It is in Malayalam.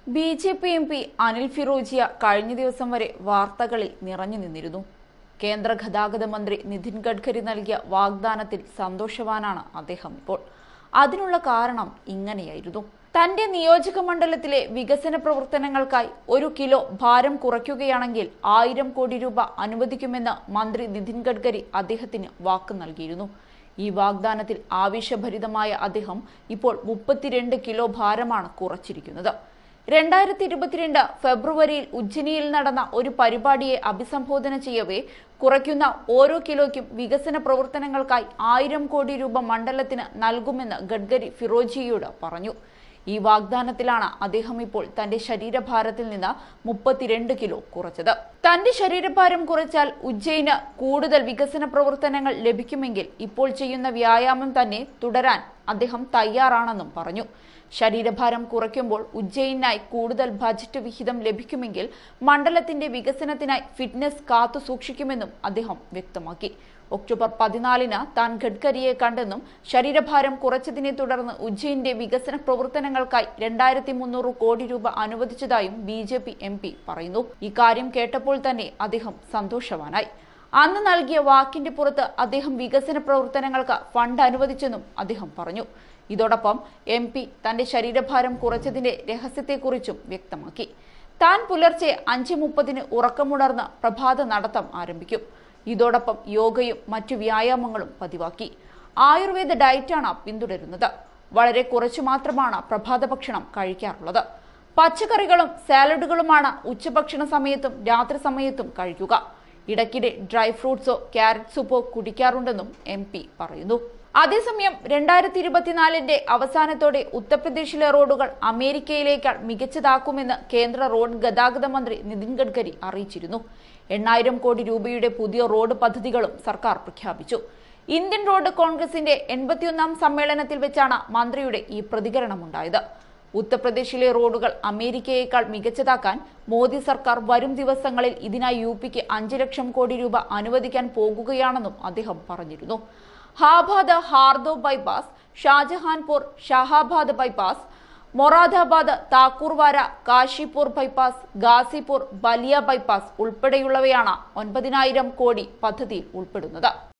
B J P M P Anil Firojiya കഴിഞ്ഞ ദിവസം വരെ വാർത്തകളിൽ നിറഞ്ഞു നിന്നിരുന്നു കേന്ദ്ര ഗതാഗത മന്ത്രി നിതിൻ ഗഡ്കരി നൽകിയ വാഗ്ദാനത്തിൽ സന്തോഷവാനാണ് അദ്ദേഹം ഇപ്പോൾ അതിനുള്ള കാരണം ഇങ്ങനെയായിരുന്നു തന്റെ നിയോജക മണ്ഡലത്തിലെ വികസന പ്രവർത്തനങ്ങൾക്കായി ഒരു കിലോ ഭാരം കുറയ്ക്കുകയാണെങ്കിൽ ആയിരം കോടി രൂപ അനുവദിക്കുമെന്ന് മന്ത്രി നിതിൻ ഗഡ്കരി അദ്ദേഹത്തിന് വാക്ക് നൽകിയിരുന്നു ഈ വാഗ്ദാനത്തിൽ ആവേശഭരിതമായ അദ്ദേഹം ഇപ്പോൾ മുപ്പത്തിരണ്ട് കിലോ ഭാരമാണ് കുറച്ചിരിക്കുന്നത് രണ്ടായിരത്തി ഇരുപത്തിരണ്ട് ഫെബ്രുവരിയിൽ ഉജ്ജയിനിയിൽ നടന്ന ഒരു പരിപാടിയെ അഭിസംബോധന ചെയ്യവേ കുറയ്ക്കുന്ന ഓരോ കിലോയ്ക്കും വികസന പ്രവർത്തനങ്ങൾക്കായി ആയിരം കോടി രൂപ മണ്ഡലത്തിന് നൽകുമെന്ന് ഗഡ്കരി ഫിറോജിയോട് പറഞ്ഞു ഈ വാഗ്ദാനത്തിലാണ് അദ്ദേഹം ഇപ്പോൾ തന്റെ ശരീരഭാരത്തിൽ നിന്ന് മുപ്പത്തിരണ്ട് കിലോ കുറച്ചത് തന്റെ ശരീരഭാരം കുറച്ചാൽ ഉജ്ജയിന് കൂടുതൽ വികസന പ്രവർത്തനങ്ങൾ ലഭിക്കുമെങ്കിൽ ഇപ്പോൾ ചെയ്യുന്ന വ്യായാമം തന്നെ തുടരാൻ അദ്ദേഹം തയ്യാറാണെന്നും പറഞ്ഞു ശരീരഭാരം കുറയ്ക്കുമ്പോൾ ഉജ്ജയിനായി കൂടുതൽ ബജറ്റ് വിഹിതം ലഭിക്കുമെങ്കിൽ മണ്ഡലത്തിന്റെ വികസനത്തിനായി ഫിറ്റ്നസ് കാത്തു സൂക്ഷിക്കുമെന്നും അദ്ദേഹം വ്യക്തമാക്കി ഒക്ടോബർ പതിനാലിന് താൻ ഗഡ്കരിയെ കണ്ടെന്നും ശരീരഭാരം കുറച്ചതിനെ തുടർന്ന് ഉജ്ജയിന്റെ വികസന പ്രവർത്തനങ്ങൾക്കായി രണ്ടായിരത്തി മുന്നൂറ് കോടി രൂപ അനുവദിച്ചതായും B J P M P പറയുന്നു ഇക്കാര്യം കേട്ടപ്പോൾ തന്നെ അദ്ദേഹം സന്തോഷവാനായി അന്ന് നൽകിയ വാക്കിന്റെ പുറത്ത് അദ്ദേഹം വികസന പ്രവർത്തനങ്ങൾക്ക് ഫണ്ട് അനുവദിച്ചെന്നും അദ്ദേഹം പറഞ്ഞു ഇതോടൊപ്പം എം പി തന്റെ ശരീരഭാരം കുറച്ചതിന്റെ രഹസ്യത്തെക്കുറിച്ചും വ്യക്തമാക്കി താൻ പുലർച്ചെ അഞ്ച് മുപ്പതിന് ഉറക്കമുണർന്ന് പ്രഭാത നടത്തം ആരംഭിക്കും ഇതോടൊപ്പം യോഗയും മറ്റു വ്യായാമങ്ങളും പതിവാക്കി ആയുർവേദ ഡയറ്റാണ് പിന്തുടരുന്നത് വളരെ കുറച്ചു മാത്രമാണ് പ്രഭാത ഭക്ഷണം കഴിക്കാറുള്ളത് പച്ചക്കറികളും സാലഡുകളുമാണ് ഉച്ചഭക്ഷണ സമയത്തും രാത്രി സമയത്തും കഴിക്കുക ഇടയ്ക്കിടെ ഡ്രൈ ഫ്രൂട്ട്സോ ക്യാരറ്റ് സൂപ്പോ കുടിക്കാറുണ്ടെന്നും എം പി പറയുന്നു അതേസമയം രണ്ടായിരത്തി ഇരുപത്തിനാലിന്റെ അവസാനത്തോടെ ഉത്തർപ്രദേശിലെ റോഡുകൾ അമേരിക്കയിലേക്കാൾ മികച്ചതാക്കുമെന്ന് കേന്ദ്ര റോഡ് ഗതാഗത മന്ത്രി നിതിൻ ഗഡ്കരി അറിയിച്ചിരുന്നു എണ്ണായിരം കോടി രൂപയുടെ പുതിയ റോഡ് പദ്ധതികളും സർക്കാർ പ്രഖ്യാപിച്ചു ഇന്ത്യൻ റോഡ് കോൺഗ്രസിന്റെ എൺപത്തിയൊന്നാം സമ്മേളനത്തിൽ വെച്ചാണ് മന്ത്രിയുടെ ഈ പ്രതികരണമുണ്ടായത് ഉത്തർപ്രദേശിലെ റോഡുകൾ അമേരിക്കയേക്കാൾ മികച്ചതാക്കാൻ മോദി സർക്കാർ വരും ദിവസങ്ങളിൽ ഇതിനായി യു പിക്ക് അഞ്ച് ലക്ഷം കോടി രൂപ അനുവദിക്കാൻ പോകുകയാണെന്നും അദ്ദേഹം പറഞ്ഞിരുന്നു ഹാബാദ് Hardoi bypass Shahjahanpur Shahabad bypass Moradabad Thakurdwara Kashipur bypass Ghazipur Ballia bypass ഉൾപ്പെടെയുള്ളവയാണ് ഒൻപതിനായിരം കോടി പദ്ധതിയിൽ ഉൾപ്പെടുന്നത്